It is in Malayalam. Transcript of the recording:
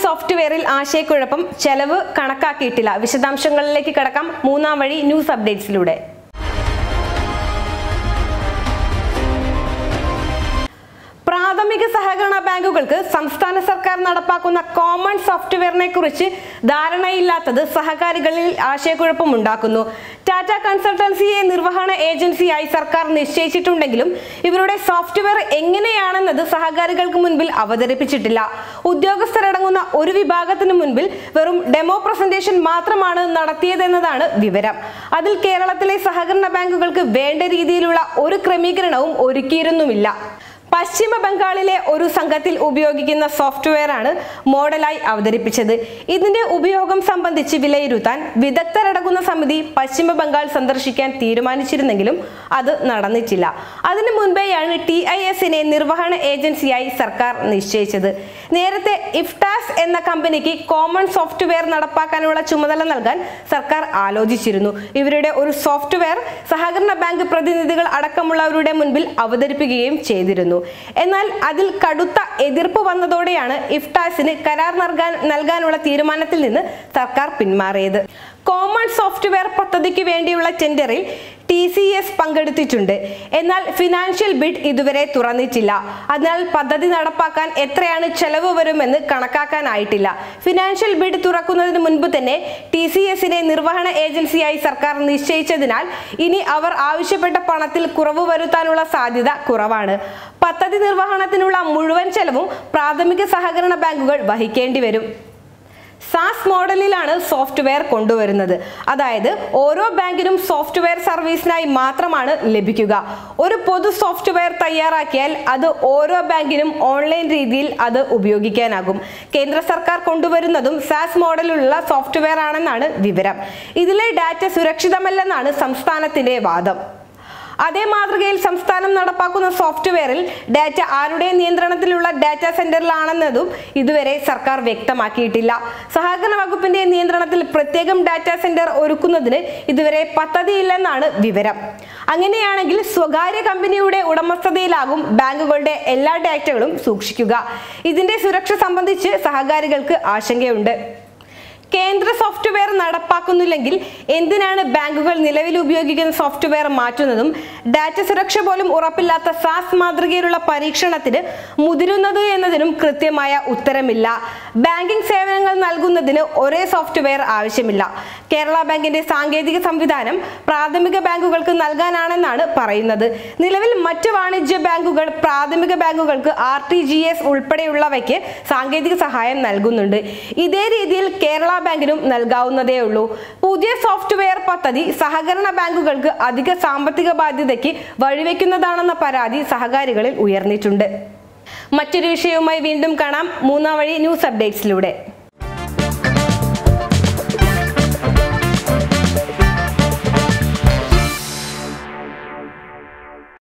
സോഫ്റ്റ്വെയറിൽ ആശയക്കുഴപ്പം ചെലവ് കണക്കാക്കിയിട്ടില്ല വിശദാംശങ്ങളിലേക്ക് കടക്കാം മൂന്നാം വഴി ന്യൂസ് അപ്ഡേറ്റ്സിലൂടെ പ്രാഥമിക സഹകരണ ബാങ്കുകൾക്ക് സംസ്ഥാന സർക്കാർ നടപ്പാക്കുന്ന കോമൺ സോഫ്റ്റ്വെയറിനെ കുറിച്ച് ധാരണയില്ലാത്തത് സഹകാരികളിൽ ആശയക്കുഴപ്പമുണ്ടാക്കുന്നു ടാറ്റ കൺസൾട്ടൻസിയെ നിർവഹണ ഏജൻസിയായി സർക്കാർ നിശ്ചയിച്ചിട്ടുണ്ടെങ്കിലും ഇവരുടെ സോഫ്റ്റ്വെയർ എങ്ങനെയാണെന്നത് സഹകാരികൾക്ക് മുൻപിൽ അവതരിപ്പിച്ചിട്ടില്ല ഉദ്യോഗസ്ഥരടങ്ങുന്ന ഒരു വിഭാഗത്തിന് മുൻപിൽ വെറും ഡെമോ പ്രസന്റേഷൻ മാത്രമാണ് നടത്തിയതെന്നതാണ് വിവരം അതിൽ കേരളത്തിലെ സഹകരണ ബാങ്കുകൾക്ക് വേണ്ട രീതിയിലുള്ള ഒരു ക്രമീകരണവും ഒരുക്കിയിരുന്നുമില്ല പശ്ചിമ ബംഗാളിലെ ഒരു സംഘത്തിൽ ഉപയോഗിക്കുന്ന സോഫ്റ്റ്വെയർ ആണ് മോഡലായി അവതരിപ്പിച്ചത് ഇതിന്റെ ഉപയോഗം സംബന്ധിച്ച് വിലയിരുത്താൻ വിദഗ്ധരടങ്ങുന്ന സമിതി പശ്ചിമ ബംഗാൾ സന്ദർശിക്കാൻ തീരുമാനിച്ചിരുന്നെങ്കിലും അത് നടന്നിട്ടില്ല അതിനു മുൻപേയാണ് ടി ഐ എസിനെ നിർവഹണ ഏജൻസിയായി സർക്കാർ നിശ്ചയിച്ചത് നേരത്തെ ഇഫ്ടാസ് എന്ന കമ്പനിക്ക് കോമൺ സോഫ്റ്റ്വെയർ നടപ്പാക്കാനുള്ള ചുമതല നൽകാൻ സർക്കാർ ആലോചിച്ചിരുന്നു ഇവരുടെ ഒരു സോഫ്റ്റ്വെയർ സഹകരണ ബാങ്ക് പ്രതിനിധികൾ അടക്കമുള്ളവരുടെ മുൻപിൽ അവതരിപ്പിക്കുകയും ചെയ്തിരുന്നു എന്നാൽ അതിൽ കടുത്ത എതിർപ്പ് വന്നതോടെയാണ് ഇഫ്ടാസിന് കരാർ നൽകാൻ നൽകാനുള്ള തീരുമാനത്തിൽ നിന്ന് സർക്കാർ പിന്മാറിയത് കോമൺ സോഫ്റ്റ്വെയർ പദ്ധതിക്ക് വേണ്ടിയുള്ള ടെൻഡറിൽ ടി സി എസ് പങ്കെടുത്തിട്ടുണ്ട് എന്നാൽ ഫിനാൻഷ്യൽ ബിഡ് ഇതുവരെ തുറന്നിട്ടില്ല അതിനാൽ പദ്ധതി നടപ്പാക്കാൻ എത്രയാണ് ചെലവ് വരുമെന്ന് കണക്കാക്കാനായിട്ടില്ല ഫിനാൻഷ്യൽ ബിഡ് തുറക്കുന്നതിന് മുൻപ് തന്നെ ടി സി എസിനെ നിർവഹണ ഏജൻസിയായി സർക്കാർ നിശ്ചയിച്ചതിനാൽ ഇനി അവർ ആവശ്യപ്പെട്ട പണത്തിൽ കുറവ് വരുത്താനുള്ള സാധ്യത കുറവാണ് പദ്ധതി നിർവഹണത്തിനുള്ള മുഴുവൻ ചെലവും പ്രാഥമിക സഹകരണ ബാങ്കുകൾ വഹിക്കേണ്ടി വരും സാസ് മോഡലിലാണ് സോഫ്റ്റ്വെയർ കൊണ്ടുവരുന്നത് അതായത് ഓരോ ബാങ്കിനും സോഫ്റ്റ്വെയർ സർവീസിനായി മാത്രമാണ് ലഭിക്കുക ഒരു പൊതു സോഫ്റ്റ്വെയർ തയ്യാറാക്കിയാൽ അത് ഓരോ ബാങ്കിനും ഓൺലൈൻ രീതിയിൽ അത് ഉപയോഗിക്കാനാകും കേന്ദ്ര സർക്കാർ കൊണ്ടുവരുന്നതും സാസ് മോഡലിലുള്ള സോഫ്റ്റ്വെയർ ആണെന്നാണ് വിവരം ഇതിലെ ഡാറ്റ സുരക്ഷിതമല്ലെന്നാണ് സംസ്ഥാനത്തിന്റെ വാദം അതേ മാതൃകയിൽ സംസ്ഥാനം നടപ്പാക്കുന്ന സോഫ്റ്റ്വെയറിൽ ഡാറ്റ ആരുടെ നിയന്ത്രണത്തിലുള്ള ഡാറ്റാ സെന്ററിലാണെന്നതും ഇതുവരെ സർക്കാർ വ്യക്തമാക്കിയിട്ടില്ല സഹകരണ വകുപ്പിന്റെ നിയന്ത്രണത്തിൽ പ്രത്യേകം ഡാറ്റാ സെന്റർ ഒരുക്കുന്നതിന് ഇതുവരെ പദ്ധതിയില്ലെന്നാണ് വിവരം അങ്ങനെയാണെങ്കിൽ സ്വകാര്യ കമ്പനിയുടെ ഉടമസ്ഥതയിലാകും ബാങ്കുകളുടെ എല്ലാ ഡാറ്റകളും സൂക്ഷിക്കുക ഇതിന്റെ സുരക്ഷ സംബന്ധിച്ച് സഹകാരികൾക്ക് ആശങ്കയുണ്ട് കേന്ദ്ര സോഫ്റ്റ്വെയർ നടപ്പാക്കുന്നില്ലെങ്കിൽ എന്തിനാണ് ബാങ്കുകൾ നിലവിൽ ഉപയോഗിക്കുന്ന സോഫ്റ്റ്വെയർ മാറ്റുന്നതും ഡാറ്റ സുരക്ഷ പോലും ഉറപ്പില്ലാത്ത സാസ് മാതൃകയിലുള്ള പരീക്ഷണത്തിന് മുതിരുന്നത് എന്നതിനും കൃത്യമായ ഉത്തരമില്ല ബാങ്കിംഗ് സേവനങ്ങൾ നൽകുന്നതിന് ഒരേ സോഫ്റ്റ്വെയർ ആവശ്യമില്ല കേരള ബാങ്കിന്റെ സാങ്കേതിക സംവിധാനം പ്രാഥമിക ബാങ്കുകൾക്ക് നൽകാനാണെന്നാണ് പറയുന്നത് നിലവിൽ മറ്റ് വാണിജ്യ ബാങ്കുകൾ പ്രാഥമിക ബാങ്കുകൾക്ക് ആർ ടി ജി എസ് ഉൾപ്പെടെയുള്ളവയ്ക്ക് സാങ്കേതിക സഹായം നൽകുന്നുണ്ട് ഇതേ രീതിയിൽ കേരള ബാങ്കിനും നൽകാവുന്നതേ ഉള്ളൂ പുതിയ സോഫ്റ്റ്വെയർ പദ്ധതി സഹകരണ ബാങ്കുകൾക്ക് അധിക സാമ്പത്തിക ബാധ്യതയ്ക്ക് വഴിവെക്കുന്നതാണെന്ന പരാതി സഹകാരികളിൽ ഉയർന്നിട്ടുണ്ട് മറ്റൊരു വിഷയവുമായി വീണ്ടും കാണാം മൂന്നാം വഴി ന്യൂസ് അപ്ഡേറ്റ്സിലൂടെ